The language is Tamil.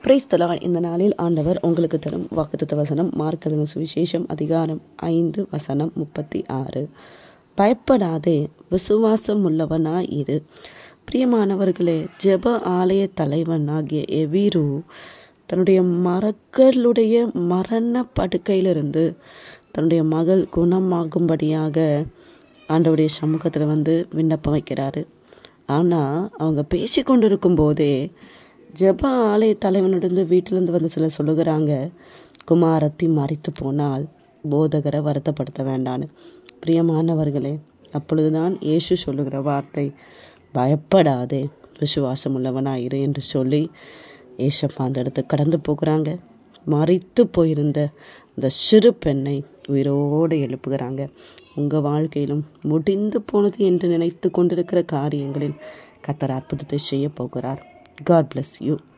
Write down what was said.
பிரைஸ்தலா இந்த நாளில் ஆண்டவர் உங்களுக்கு தரும் வாக்குத்தத்த வசனம் மார்க்கதன சுவிசேஷம் அதிகாரம் ஐந்து வசனம் முப்பத்தி ஆறு பயப்படாதே விசுவாசம் உள்ளவனாய் இரு பிரியமானவர்களே ஜெப ஆலய தலைவனாகிய எவீரு தன்னுடைய மரக்களுடைய மரண படுக்கையிலிருந்து தன்னுடைய மகள் குணமாகும்படியாக ஆண்டவருடைய சமூகத்தில் வந்து விண்ணப்பம் வைக்கிறாரு ஆனால் அவங்க பேசி கொண்டு இருக்கும்போதே ஜெப ஆலய தலைவனிடந்து வீட்டிலேருந்து வந்து சிலர் சொல்லுகிறாங்க குமாரத்தி மறித்து போனால் போதகரை வருத்தப்படுத்த வேண்டான்னு பிரியமானவர்களே அப்பொழுதுதான் இயேசு சொல்லுகிற வார்த்தை பயப்படாதே விசுவாசம் உள்ளவனாயிரு என்று சொல்லி ஏசப்பா அந்த இடத்த கடந்து போகிறாங்க மறித்து போயிருந்த அந்த சிறு பெண்ணை உயிரோடு எழுப்புகிறாங்க உங்கள் வாழ்க்கையிலும் முடிந்து போனது என்று நினைத்து கொண்டிருக்கிற காரியங்களில் கத்தர் அற்புதத்தை செய்ய போகிறார் காட் bless யூ